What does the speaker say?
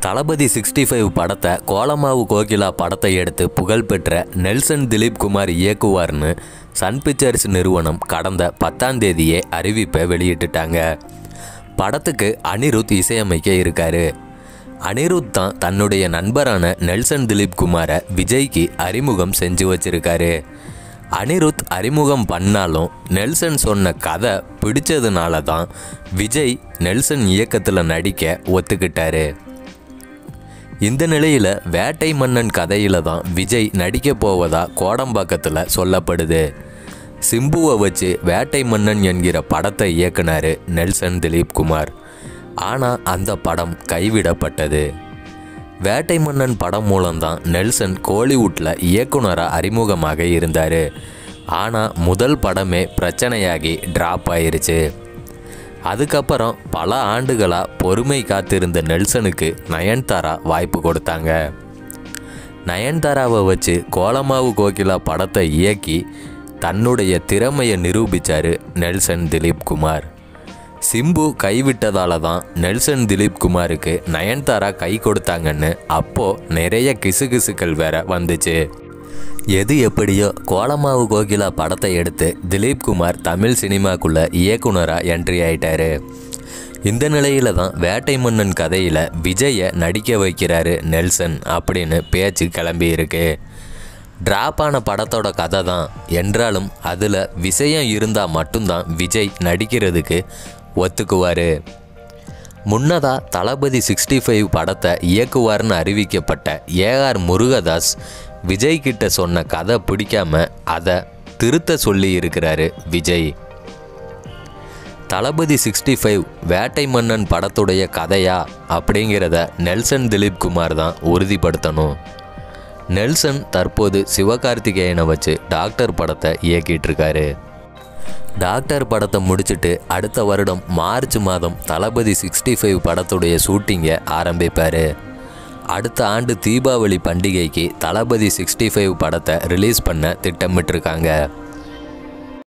தளபதி sixty five படத்தை கோலமாவு கோகிலா படத்தை எடுத்து புகழ்பெற்ற நெல்சன் திலீப் குமார் இயக்குவார்னு சன் பிக்சர்ஸ் நிறுவனம் கடந்த பத்தாம் தேதியே அறிவிப்பை வெளியிட்டுட்டாங்க படத்துக்கு அனிருத் இசையமைக்க இருக்காரு அனிருத் தான் தன்னுடைய நண்பரான நெல்சன் திலீப் குமாரை விஜய்க்கு அறிமுகம் செஞ்சு வச்சிருக்காரு அனிருத் அறிமுகம் பண்ணாலும் நெல்சன் சொன்ன கதை பிடிச்சதுனால தான் விஜய் நெல்சன் இயக்கத்தில் நடிக்க ஒத்துக்கிட்டாரு இந்த நிலையில் வேட்டை மன்னன் கதையில தான் விஜய் நடிக்க போவதா கோடம்பாக்கத்தில் சொல்லப்படுது சிம்புவை வச்சு வேட்டை மன்னன் என்கிற படத்தை இயக்குனாரு நெல்சன் திலீப் குமார் ஆனால் அந்த படம் கைவிடப்பட்டது வேட்டை மன்னன் படம் மூலம்தான் நெல்சன் கோலிவுட்டில் இயக்குனராக அறிமுகமாக இருந்தார் ஆனால் முதல் படமே பிரச்சனையாகி ட்ராப் ஆயிருச்சு அதுக்கப்புறம் பல ஆண்டுகளாக பொறுமை காத்திருந்த நெல்சனுக்கு நயன்தாரா வாய்ப்பு கொடுத்தாங்க நயன்தாராவை வச்சு கோலமாவு கோகிலா படத்தை இயக்கி தன்னுடைய திறமையை நிரூபித்தார் நெல்சன் திலீப் குமார் சிம்பு கைவிட்டதால தான் நெல்சன் திலீப் குமாருக்கு நயன்தாரா கை கொடுத்தாங்கன்னு அப்போது நிறைய கிசுகிசுக்கள் வேற வந்துச்சு எது எப்படியோ கோலமாவு கோகிலா படத்தை எடுத்து திலீப் குமார் தமிழ் சினிமாக்குள்ள இயக்குனராக என்ட்ரி ஆயிட்டாரு இந்த நிலையில தான் வேட்டை மன்னன் கதையில் விஜயை நடிக்க வைக்கிறாரு நெல்சன் அப்படின்னு பேச்சு கிளம்பி இருக்கு டிராப் ஆன படத்தோட கதை தான் என்றாலும் அதில் விஷயம் இருந்தால் மட்டும்தான் விஜய் நடிக்கிறதுக்கு ஒத்துக்குவார் முன்னதாக தளபதி சிக்ஸ்டி ஃபைவ் படத்தை இயக்குவார்னு அறிவிக்கப்பட்ட ஏஆர் முருகதாஸ் விஜய் கிட்ட சொன்ன கதை பிடிக்காம அதை திருத்த சொல்லி இருக்கிறாரு விஜய் தளபதி சிக்ஸ்டி ஃபைவ் வேட்டை மன்னன் படத்துடைய கதையா அப்படிங்கிறத நெல்சன் திலீப் குமார் தான் உறுதிப்படுத்தணும் நெல்சன் தற்போது சிவகார்த்திகேயனை வச்சு டாக்டர் படத்தை இயக்கிட்டு இருக்காரு டாக்டர் படத்தை முடிச்சுட்டு அடுத்த வருடம் மார்ச் மாதம் தளபதி சிக்ஸ்டி ஃபைவ் படத்துடைய ஷூட்டிங்கை ஆரம்பிப்பார் அடுத்த ஆண்டு தீபாவளி பண்டிகைக்கு தளபதி சிக்ஸ்டி ஃபைவ் படத்தை ரிலீஸ் பண்ண திட்டமிட்டிருக்காங்க